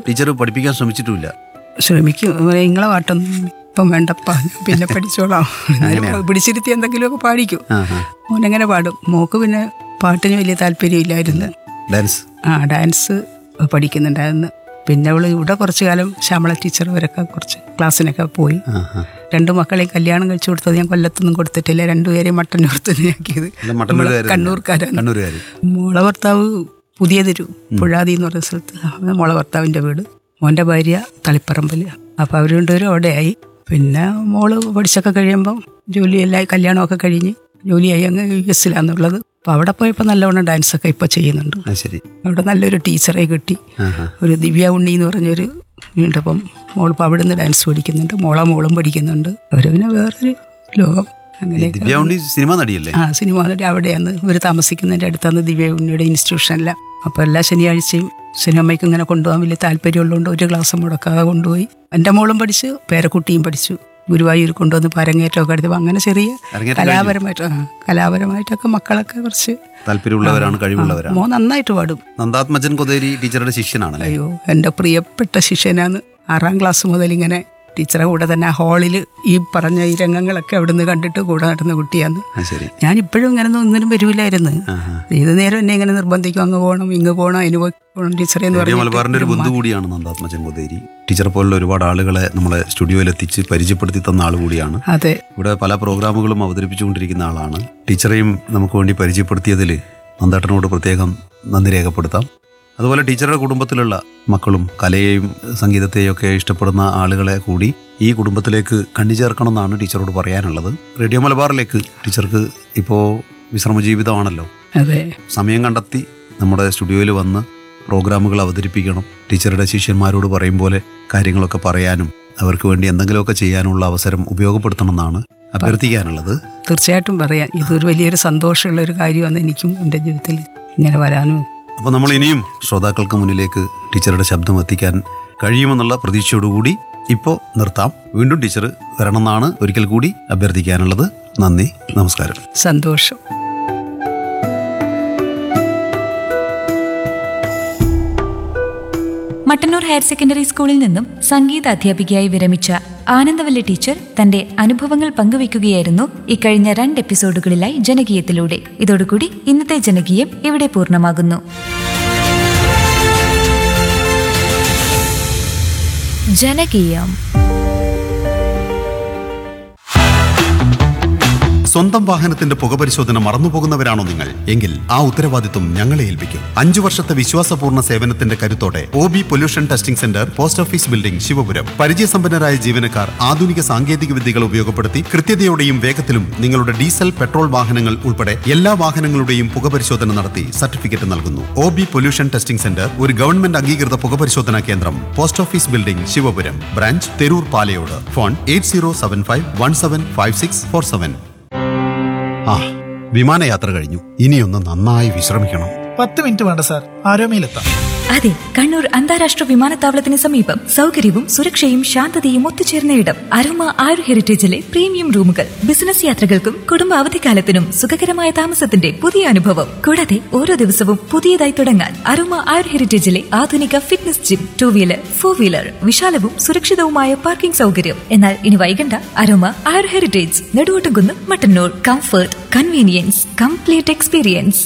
teacher പഠിപ്പിക്കാൻ ശ്രമിച്ചിട്ടുമില്ല ശ്രമിക്കും നിങ്ങളെ പാട്ടൊന്നും ഇപ്പം വേണ്ടപ്പാ ഞാൻ പിന്നെ പഠിച്ചോളാം പിടിച്ചിരുത്തി എന്തെങ്കിലുമൊക്കെ പാടിക്കും ആ ആ മോനെങ്ങനെ പാടും മോക്ക് പിന്നെ പാട്ടിന് വലിയ താല്പര്യമില്ലായിരുന്നു ഡാൻസ് ആ ഡാൻസ് പഠിക്കുന്നുണ്ടായിരുന്നു പിന്നെ അവള് ഇവിടെ കുറച്ചു കാലം ശ്യാമള ടീച്ചർ വരൊക്കെ കുറച്ച് ക്ലാസ്സിനൊക്കെ പോയി ആ ആ രണ്ടു മക്കളെയും കല്യാണം കഴിച്ചു കൊടുത്തത് ഞാൻ കൊല്ലത്തൊന്നും കൊടുത്തിട്ടില്ല രണ്ടുപേരെയും മട്ടന്നൂർ തന്നെയാക്കിയത് അല്ല, മട്ടന്നൂരുകാര് കണ്ണൂർക്കാരാണ് കണ്ണൂരുകാർ മോളെ ഭർത്താവ് പുതിയതൊരു പുഴാതി എന്ന് പറയുന്ന സ്ഥലത്ത് അവിടെ മോളെ ഭർത്താവിൻ്റെ വീട് മോൻ്റെ ഭാര്യ തളിപ്പറമ്പിൽ അപ്പോൾ അവർ രണ്ടുപേരും അവിടെയായി പിന്നെ മോള് പഠിച്ചൊക്കെ കഴിയുമ്പം ജോലിയെല്ലാം കല്യാണമൊക്കെ കഴിഞ്ഞ് ജോലിയായി അങ്ങ് യു എസിലാന്നുള്ളത് അപ്പോൾ അവിടെ പോയപ്പോൾ നല്ലവണ്ണം ഡാൻസൊക്കെ ഇപ്പോൾ ചെയ്യുന്നുണ്ട് ആ ശരി അവിടെ നല്ലൊരു ടീച്ചറെ കിട്ടി ആ ആ ഒരു ദിവ്യ ഉണ്ണി എന്ന് പറഞ്ഞൊരു ഉണ്ട് അപ്പം മോളിപ്പോൾ അവിടെ നിന്ന് ഡാൻസ് പഠിക്കുന്നുണ്ട് മോളെ മോളും പഠിക്കുന്നുണ്ട് അവർ പിന്നെ വേറൊരു ലോകം അങ്ങനെയൊക്കെ ദിവ്യ ഉണ്ണി സിനിമ നടിയല്ലേ ആ സിനിമ നടി അവിടെയാണ് ഇവർ താമസിക്കുന്നതിൻ്റെ അടുത്താണ് ദിവ്യ ഉണ്ണിയുടെ ഇൻസ്റ്റിറ്റ്യൂഷനിലാണ് അപ്പോൾ എല്ലാ ശനിയാഴ്ചയും സിനിമയ്ക്ക് ഇങ്ങനെ കൊണ്ടുപോകാൻ വലിയ താല്പര്യമുള്ളതുകൊണ്ട് ഒരു ക്ലാസ് മുടക്കാതെ കൊണ്ടുപോയി എൻ്റെ മോളും പഠിച്ചു പേരക്കുട്ടിയും പഠിച്ചു ഗുരുവായൂർ കൊണ്ടുവന്ന് പരങ്ങേറ്റമൊക്കെ എടുത്തപ്പോൾ അങ്ങനെ ചെറിയ അരങ്ങേറ്റം കലാപരമായിട്ട് ആ കലാപരമായിട്ടൊക്കെ മക്കളൊക്കെ കുറച്ച് താല്പര്യമുള്ളവരാണ് കഴിവുള്ളവരാണ് മോ നന്നായിട്ട് പാടും നന്ദാത്മജൻ കൊതേരി ടീച്ചറുടെ ശിഷ്യനാണല്ലേ അയ്യോ എൻ്റെ പ്രിയപ്പെട്ട ശിഷ്യനാണ് ആറാം ക്ലാസ് മുതൽ ഇങ്ങനെ ടീച്ചറെ കൂടെ തന്നെ ആ ഹാളിൽ ഈ പറഞ്ഞ ഈ രംഗങ്ങളൊക്കെ അവിടുന്ന് കണ്ടിട്ട് കൂടെ നടന്ന കുട്ടിയാണ് ആ ശരി ഞാൻ ഇപ്പോഴും ഇങ്ങനെ ഒന്നിനും വരില്ലായിരുന്നു ആ ആ ഏത് നേരം എന്നെ ഇങ്ങനെ നിർബന്ധിക്കും അങ്ങ് പോകണം ഇങ്ങ് പോകണം അതിന് പോകണം ടീച്ചറെ എന്ന് റേഡിയോ പറഞ്ഞിട്ട് മലബാറിന്റെ ഒരു ബന്ധു കൂടിയാണ് നന്ദാത്മജൻ കൊതേരി ടീച്ചറെ പോലുള്ള ഒരുപാട് ആളുകളെ നമ്മളെ സ്റ്റുഡിയോയിൽ എത്തിച്ച് പരിചയപ്പെടുത്തി തന്ന ആൾ കൂടിയാണ് അതെ ഇവിടെ പല പ്രോഗ്രാമുകളും അവതരിപ്പിച്ചുകൊണ്ടിരിക്കുന്ന ആളാണ് ടീച്ചറെയും നമുക്ക് വേണ്ടി പരിചയപ്പെടുത്തിയതിൽ നന്ദേട്ടനോട് പ്രത്യേകം നന്ദി രേഖപ്പെടുത്താം അതുപോലെ ടീച്ചറുടെ കുടുംബത്തിലുള്ള മക്കളും കലയെയും സംഗീതത്തെയും ഒക്കെ ഇഷ്ടപ്പെടുന്ന ആളുകളെ കൂടി ഈ കുടുംബത്തിലേക്ക് കണ്ണിചേർക്കണം എന്നാണ് ടീച്ചറോട് പറയാനുള്ളത് റേഡിയോ മലബാറിലേക്ക് ടീച്ചർക്ക് ഇപ്പോൾ വിശ്രമ ജീവിതമാണല്ലോ അതെ സമയം കണ്ടെത്തി നമ്മുടെ സ്റ്റുഡിയോയിൽ വന്ന് പ്രോഗ്രാമുകൾ അവതരിപ്പിക്കണം ടീച്ചറുടെ ശിഷ്യന്മാരോട് പറയും പോലെ കാര്യങ്ങളൊക്കെ പറയാനും അവർക്ക് വേണ്ടി എന്തെങ്കിലുമൊക്കെ ചെയ്യാനുള്ള അവസരം ഉപയോഗപ്പെടുത്തണമെന്നാണ് അഭ്യർത്ഥിക്കാനുള്ളത് തീർച്ചയായിട്ടും പറയാം ഇതൊരു വലിയൊരു സന്തോഷമുള്ള ഒരു കാര്യമാണ് എനിക്കും എൻ്റെ ജീവിതത്തിൽ ഇങ്ങനെ വരാനും അപ്പോൾ നമ്മൾ ഇനിയും ശ്രോതാക്കൾക്ക് മുന്നിലേക്ക് ടീച്ചറുടെ ശബ്ദം എത്തിക്കാൻ കഴിയുമെന്നുള്ള പ്രതീക്ഷയോടുകൂടി ഇപ്പോൾ നിർത്താം വീണ്ടും ടീച്ചർ വരണമെന്നാണ് ഒരിക്കൽ കൂടി അഭ്യർത്ഥിക്കാനുള്ളത് നന്ദി നമസ്കാരം സന്തോഷം മട്ടന്നൂർ ഹയർ സെക്കൻഡറി സ്കൂളിൽ നിന്നും സംഗീത അധ്യാപികയായി വിരമിച്ച ആനന്ദവല്ലി ടീച്ചർ തന്റെ അനുഭവങ്ങൾ പങ്കുവയ്ക്കുകയായിരുന്നു ഇക്കഴിഞ്ഞ രണ്ട് എപ്പിസോഡുകളിലായി ജനകീയത്തിലൂടെ ഇതോടുകൂടി ഇന്നത്തെ ജനകീയം ഇവിടെ പൂർണ്ണമാകുന്നു ജനകീയം സ്വന്തം വാഹനത്തിന്റെ പുകപരിശോധന മറന്നുപോകുന്നവരാണോ നിങ്ങൾ എങ്കിൽ ആ ഉത്തരവാദിത്വം ഞങ്ങളെ ഏൽപ്പിക്കും അഞ്ചു വർഷത്തെ വിശ്വാസപൂർണ്ണ സേവനത്തിന്റെ കരുത്തോടെ O B pollution testing centre post office building Sivapuram പരിചയസമ്പന്നരായ ജീവനക്കാർ ആധുനിക സാങ്കേതിക വിദ്യകൾ ഉപയോഗപ്പെടുത്തി കൃത്യതയോടെയും വേഗത്തിലും നിങ്ങളുടെ ഡീസൽ പെട്രോൾ വാഹനങ്ങൾ ഉൾപ്പെടെ എല്ലാ വാഹനങ്ങളുടെയും പുകപരിശോധന നടത്തി സർട്ടിഫിക്കറ്റ് നൽകുന്നു O B pollution testing centre ഒരു ഗവൺമെന്റ് അംഗീകൃത പുകപരിശോധനാ കേന്ദ്രം post office building Sivapuram branch Theroor Palayode phone eight zero seven five one seven five six four seven ആ വിമാനയാത്ര കഴിഞ്ഞു ഇനിയൊന്ന് നന്നായി വിശ്രമിക്കണം പത്ത് മിനിറ്റ് വേണ്ട സാർ ആരോമയിലെത്താം അതെ കണ്ണൂർ അന്താരാഷ്ട്ര വിമാനത്താവളത്തിന് സമീപം സൗകര്യവും സുരക്ഷയും ശാന്തതയും ഒത്തുചേർന്ന ഇടം അരോമ ആരു ഹെറിറ്റേജിലെ പ്രീമിയം റൂമുകൾ ബിസിനസ് യാത്രകൾക്കും കുടുംബ അവധിക്കാലത്തിനും സുഖകരമായ താമസത്തിന്റെ പുതിയ അനുഭവം കൂടാതെ ഓരോ ദിവസവും പുതിയതായി തുടങ്ങാൻ അരോമ ആരു ഹെറിറ്റേജിലെ ആധുനിക fitness gym two wheeler four wheeler വിശാലവും സുരക്ഷിതവുമായ പാർക്കിംഗ് സൗകര്യം എന്നാൽ ഇനി വൈകണ്ട അരോമ ആരു heritage Neduvottumkunnu Mattannur comfort convenience complete experience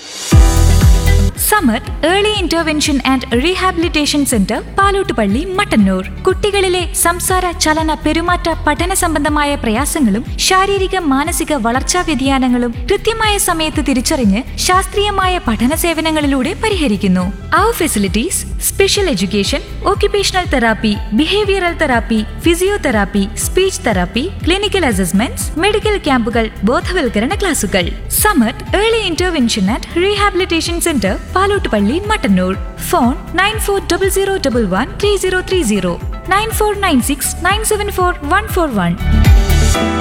Samar early intervention and rehabilitation centre Palottupalli Mattannur കുട്ടികളിലെ സംസാര ചലന പെരുമാറ്റ പഠന സംബന്ധമായ പ്രയാസങ്ങളും ശാരീരിക മാനസിക വളർച്ചാ വ്യതിയാനങ്ങളും കൃത്യമായ സമയത്ത് തിരിച്ചറിഞ്ഞ് ശാസ്ത്രീയമായ പഠന സേവനങ്ങളിലൂടെ പരിഹരിക്കുന്നു അവർ facilities special education occupational therapy behavioural therapy physiotherapy speech therapy clinical assessments medical ക്യാമ്പുകൾ ബോധവൽക്കരണ ക്ലാസുകൾ Samath early intervention and rehabilitation centre Palottupalli Mattannur phone nine four double zero double one three zero three zero nine four nine six nine seven four one four one